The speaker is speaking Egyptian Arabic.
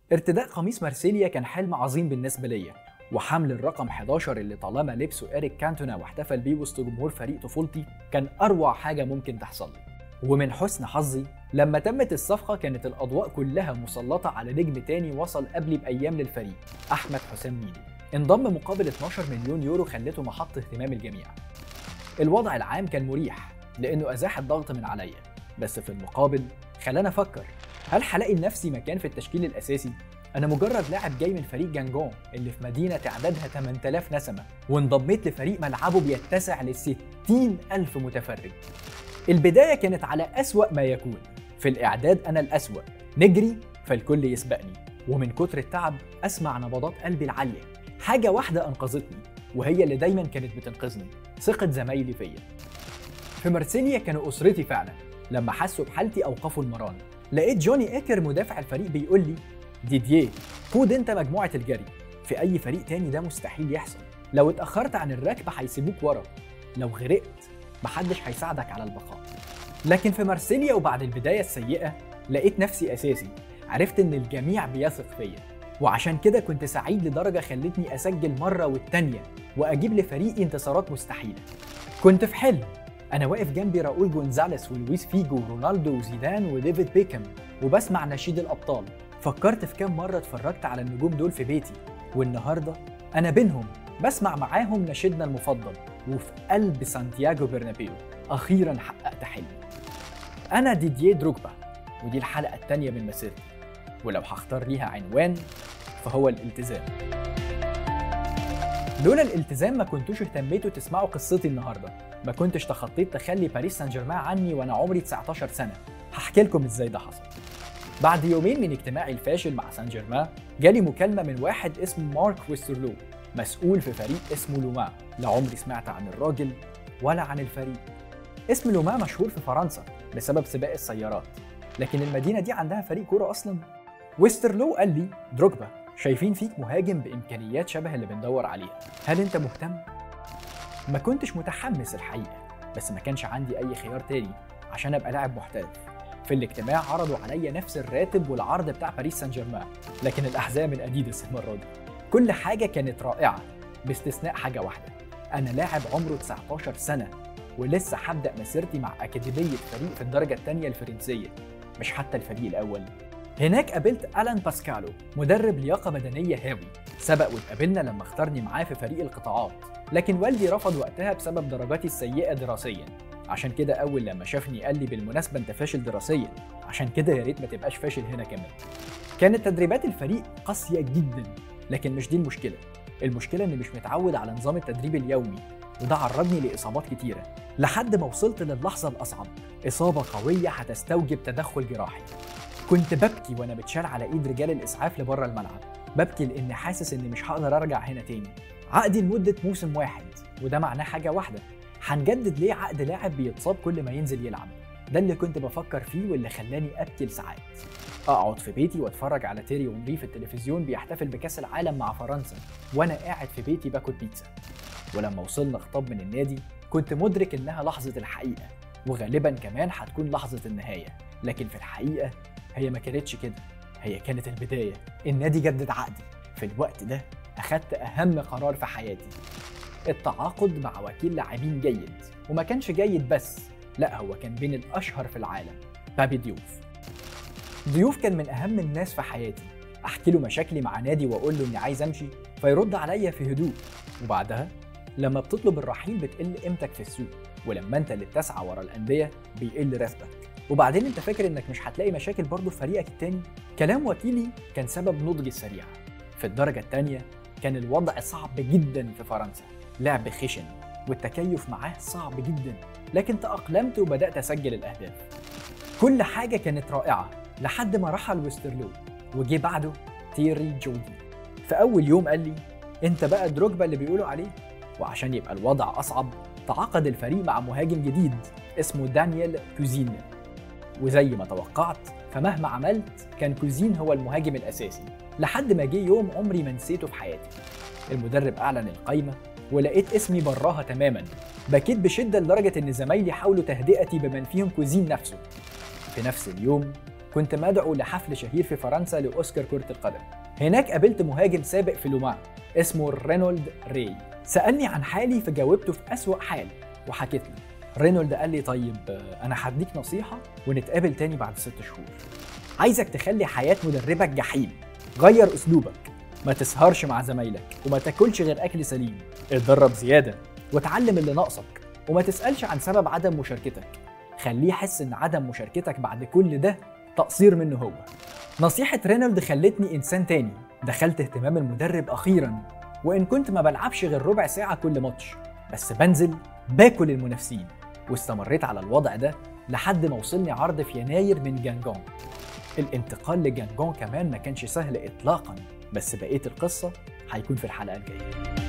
ارتداء قميص مارسيليا كان حلم عظيم بالنسبة ليا وحمل الرقم 11 اللي طالما لبسه إريك كانتونا واحتفل بيه وسط جمهور فريق طفولتي كان أروع حاجة ممكن تحصل لي ومن حسن حظي لما تمت الصفقة كانت الأضواء كلها مسلطة على نجم تاني وصل قبلي بأيام للفريق أحمد حسام ميدو انضم مقابل 12 مليون يورو خلته محط اهتمام الجميع الوضع العام كان مريح لأنه أزاح الضغط من عليا بس في المقابل خلاني أفكر هل هلاقي لنفسي مكان في التشكيل الأساسي؟ أنا مجرد لاعب جاي من فريق جانجون اللي في مدينة تعدادها 8000 نسمة وانضميت لفريق ملعبه بيتسع ل 60 ألف متفرج البداية كانت على أسوأ ما يكون في الإعداد أنا الأسوأ نجري فالكل يسبقني ومن كتر التعب أسمع نبضات قلبي العالية حاجة واحدة أنقذتني وهي اللي دايما كانت بتنقذني ثقة زمايلي فيا في مرسيليا كانوا أسرتي فعلا لما حسوا بحالتي أوقفوا المران لقيت جوني إيكر مدافع الفريق بيقول لي ديديه قود انت مجموعة الجري في أي فريق تاني ده مستحيل يحصل لو اتأخرت عن الركب هيسيبوك ورا لو غرقت محدش هيساعدك على البقاء لكن في مرسيليا وبعد البداية السيئة لقيت نفسي أساسي عرفت إن الجميع بيثق فيا وعشان كده كنت سعيد لدرجة خلتني أسجل مرة والتانية وأجيب لفريقي انتصارات مستحيلة كنت في حلم أنا واقف جنبي راؤول جونزاليس ولويس فيجو ورونالدو وزيدان وديفيد بيكم وبسمع نشيد الأبطال فكرت في كام مرة اتفرجت على النجوم دول في بيتي والنهاردة أنا بينهم بسمع معاهم نشيدنا المفضل وفي قلب سانتياغو برنابيو أخيرا حققت حلمي أنا ديديه دروجبا ودي الحلقة التانية من مسيرتي ولو هختار ليها عنوان فهو الالتزام لولا الالتزام ما كنتوش اهتميتوا تسمعوا قصتي النهارده ما كنتش تخطيت تخلي باريس سان جيرمان عني وانا عمري 19 سنه هحكي لكم ازاي ده حصل بعد يومين من اجتماعي الفاشل مع سان جيرمان جالي مكالمه من واحد اسمه مارك ويسترلو مسؤول في فريق اسمه لوما لا عمري سمعت عن الراجل ولا عن الفريق اسم لوما مشهور في فرنسا بسبب سباق السيارات لكن المدينه دي عندها فريق كوره اصلا ويسترلو قال لي دروجبا شايفين فيك مهاجم بامكانيات شبه اللي بندور عليها هل انت مهتم ما كنتش متحمس الحقيقه بس ما كانش عندي اي خيار تاني عشان ابقى لاعب محترف في الاجتماع عرضوا عليا نفس الراتب والعرض بتاع باريس سان جيرمان لكن الاحذيه من اديداس المره دي كل حاجه كانت رائعه باستثناء حاجه واحده انا لاعب عمره 19 سنه ولسه هبدا مسيرتي مع اكاديميه فريق في الدرجه الثانيه الفرنسيه مش حتى الفريق الاول هناك قابلت ألان باسكالو مدرب لياقة بدنية هاوي سبق واتقابلنا لما اختارني معاه في فريق القطاعات لكن والدي رفض وقتها بسبب درجاتي السيئة دراسيا عشان كده أول لما شافني قال لي بالمناسبة أنت فاشل دراسيا عشان كده يا ريت ما تبقاش فاشل هنا كمان كانت تدريبات الفريق قاسية جدا لكن مش دي المشكلة المشكلة إني مش متعود على نظام التدريب اليومي وده عرضني لإصابات كتيرة لحد ما وصلت للحظة الأصعب إصابة قوية هتستوجب تدخل جراحي كنت ببكي وانا بتشال على ايد رجال الاسعاف لبره الملعب ببكي لاني حاسس اني مش هقدر ارجع هنا تاني عقدي لمده موسم واحد وده معناه حاجه واحده هنجدد ليه عقد لاعب بيتصاب كل ما ينزل يلعب ده اللي كنت بفكر فيه واللي خلاني ابكي لساعات اقعد في بيتي واتفرج على تيري اونري في التلفزيون بيحتفل بكاس العالم مع فرنسا وانا قاعد في بيتي باكل بيتزا ولما وصلنا خطاب من النادي كنت مدرك انها لحظه الحقيقه وغالبا كمان هتكون لحظه النهايه لكن في الحقيقه هي ما كانتش كده هي كانت البداية النادي جدد عقدي في الوقت ده أخدت أهم قرار في حياتي التعاقد مع وكيل لاعبين جيد وما كانش جيد بس لا هو كان بين الأشهر في العالم بابي ضيوف ضيوف كان من أهم الناس في حياتي أحكي له مشاكلي مع نادي وأقول له إني عايز أمشي فيرد عليا في هدوء وبعدها لما بتطلب الرحيل بتقل قيمتك في السوق ولما انت اللي بتسعى ورا الانديه بيقل راتبك وبعدين انت فاكر انك مش هتلاقي مشاكل برضه في فريقك التاني كلام وكيلي كان سبب نضجي السريع في الدرجه الثانيه كان الوضع صعب جدا في فرنسا لعب خشن والتكيف معاه صعب جدا لكن تأقلمت وبدأت أسجل الأهداف كل حاجة كانت رائعة لحد ما رحل ويسترلو وجي بعده تيري جودي في أول يوم قال لي أنت بقى دروجبا اللي بيقولوا عليه وعشان يبقى الوضع أصعب تعاقد الفريق مع مهاجم جديد اسمه دانيال كوزين وزي ما توقعت فمهما عملت كان كوزين هو المهاجم الأساسي لحد ما جه يوم عمري ما نسيته في حياتي المدرب أعلن القايمة ولقيت اسمي براها تماما بكيت بشدة لدرجة إن زمايلي حاولوا تهدئتي بمن فيهم كوزين نفسه في نفس اليوم كنت مدعو لحفل شهير في فرنسا لأوسكار كرة القدم هناك قابلت مهاجم سابق في لومان اسمه رينولد ري سألني عن حالي فجاوبته في أسوأ حال وحكيت له رينولد قال لي طيب آه، أنا هديك نصيحة ونتقابل تاني بعد ست شهور عايزك تخلي حياة مدربك جحيم غير أسلوبك ما تسهرش مع زمايلك وما تاكلش غير أكل سليم اتدرب زيادة وتعلم اللي ناقصك وما تسألش عن سبب عدم مشاركتك خليه يحس ان عدم مشاركتك بعد كل ده تقصير منه هو نصيحة رينولد خلتني إنسان تاني دخلت اهتمام المدرب أخيرا وإن كنت ما بلعبش غير ربع ساعة كل ماتش بس بنزل باكل المنافسين واستمريت على الوضع ده لحد ما وصلني عرض في يناير من جانجون الانتقال لجانجون كمان ما كانش سهل إطلاقا بس بقية القصة هيكون في الحلقة الجاية